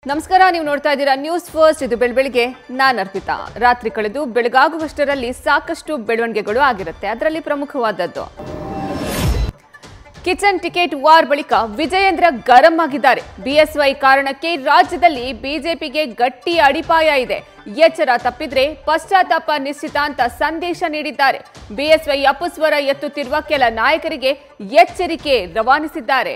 ನಮಸ್ಕಾರ ನೀವು ನೋಡ್ತಾ ಇದ್ದೀರಾ ನ್ಯೂಸ್ ಫಸ್ಟ್ ಇದು ಬೆಳಬೆಳಿಗ್ಗೆ ನಾನು ಅರ್ಪಿತಾ ರಾತ್ರಿ ಕಳೆದು ಬೆಳಗಾಗುವಷ್ಟರಲ್ಲಿ ಸಾಕಷ್ಟು ಬೆಳವಣಿಗೆಗಳು ಆಗಿರುತ್ತೆ ಅದರಲ್ಲಿ ಪ್ರಮುಖವಾದದ್ದು ಕಿಚನ್ ಟಿಕೆಟ್ ವಾರ್ ಬಳಿಕ ವಿಜಯೇಂದ್ರ ಗರಂ ಆಗಿದ್ದಾರೆ ಬಿಎಸ್ವೈ ಕಾರಣಕ್ಕೆ ರಾಜ್ಯದಲ್ಲಿ ಬಿಜೆಪಿಗೆ ಗಟ್ಟಿ ಅಡಿಪಾಯ ಇದೆ ಎಚ್ಚರ ತಪ್ಪಿದ್ರೆ ಪಶ್ಚಾತ್ತಾಪ ನಿಶ್ಚಿತ ಅಂತ ಸಂದೇಶ ನೀಡಿದ್ದಾರೆ ಬಿಎಸ್ವೈ ಅಪಸ್ವರ ಎತ್ತುತ್ತಿರುವ ಕೆಲ ನಾಯಕರಿಗೆ ಎಚ್ಚರಿಕೆ ರವಾನಿಸಿದ್ದಾರೆ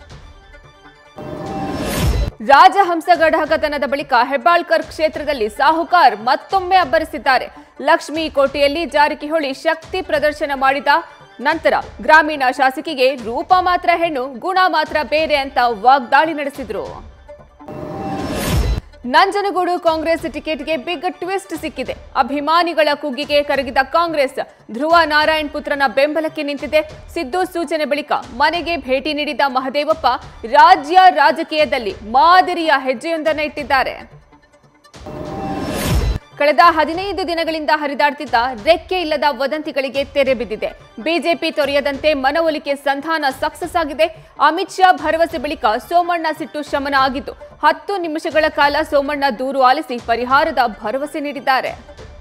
ರಾಜಹಂಸಗಢ ಹಗತನದ ಬಳಿಕ ಹೆಬ್ಬಾಳ್ಕರ್ ಕ್ಷೇತ್ರದಲ್ಲಿ ಸಾಹುಕಾರ್ ಮತ್ತೊಮ್ಮೆ ಅಬ್ಬರಿಸಿದ್ದಾರೆ ಲಕ್ಷ್ಮೀ ಕೋಟೆಯಲ್ಲಿ ಜಾರಕಿಹೊಳಿ ಶಕ್ತಿ ಪ್ರದರ್ಶನ ಮಾಡಿದ ನಂತರ ಗ್ರಾಮೀಣ ಶಾಸಕಿಗೆ ರೂಪ ಮಾತ್ರ ಹೆಣ್ಣು ಗುಣ ಮಾತ್ರ ಬೇರೆ ಅಂತ ವಾಗ್ದಾಳಿ ನಡೆಸಿದ್ರು ನಂಜನಗೂಡು ಕಾಂಗ್ರೆಸ್ ಟಿಕೆಟ್ಗೆ ಬಿಗ್ ಟ್ವಿಸ್ಟ್ ಸಿಕ್ಕಿದೆ ಅಭಿಮಾನಿಗಳ ಕುಗ್ಗಿಗೆ ಕರಗಿದ ಕಾಂಗ್ರೆಸ್ ಧ್ರುವ ನಾರಾಯಣ್ ಪುತ್ರನ ಬೆಂಬಲಕ್ಕೆ ನಿಂತಿದೆ ಸಿದ್ದು ಸೂಚನೆ ಬಳಿಕ ಮನೆಗೆ ಭೇಟಿ ನೀಡಿದ ಮಹದೇವಪ್ಪ ರಾಜ್ಯ ರಾಜಕೀಯದಲ್ಲಿ ಮಾದರಿಯ ಹೆಜ್ಜೆಯೊಂದನ್ನು ಇಟ್ಟಿದ್ದಾರೆ ಕಳೆದ ಹದಿನೈದು ದಿನಗಳಿಂದ ಹರಿದಾಡ್ತಿದ್ದ ರೆಕ್ಕೆ ಇಲ್ಲದ ವದಂತಿಗಳಿಗೆ ತೆರೆ ಬಿದ್ದಿದೆ ಬಿಜೆಪಿ ತೊರೆಯದಂತೆ ಮನವೊಲಿಕೆ ಸಂಧಾನ ಸಕ್ಸಸ್ ಆಗಿದೆ ಅಮಿತ್ ಶಾ ಭರವಸೆ ಬಳಿಕ ಸೋಮಣ್ಣ ಸಿಟ್ಟು ಶಮನ ಆಗಿದ್ದು ಹತ್ತು ನಿಮಿಷಗಳ ಕಾಲ ಸೋಮಣ್ಣ ದೂರು ಆಲಿಸಿ ಪರಿಹಾರದ ಭರವಸೆ ನೀಡಿದ್ದಾರೆ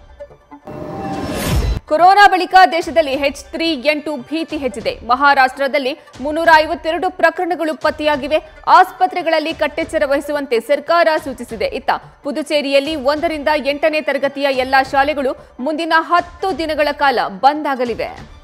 ಕೊರೋನಾ ಬಳಿಕ ದೇಶದಲ್ಲಿ ಹೆಚ್ ತ್ರೀ ಎಂಟು ಭೀತಿ ಹೆಚ್ಚಿದೆ ಮಹಾರಾಷ್ಟ್ರದಲ್ಲಿ ಮುನ್ನೂರ ಐವತ್ತೆರಡು ಪ್ರಕರಣಗಳು ಪತ್ತೆಯಾಗಿವೆ ಆಸ್ಪತ್ರೆಗಳಲ್ಲಿ ಕಟ್ಟೆಚ್ಚರ ವಹಿಸುವಂತೆ ಸರ್ಕಾರ ಸೂಚಿಸಿದೆ ಇತ್ತ ಪುದುಚೇರಿಯಲ್ಲಿ ಒಂದರಿಂದ ಎಂಟನೇ ತರಗತಿಯ ಎಲ್ಲಾ ಶಾಲೆಗಳು ಮುಂದಿನ ಹತ್ತು ದಿನಗಳ ಕಾಲ ಬಂದ್ ಆಗಲಿವೆ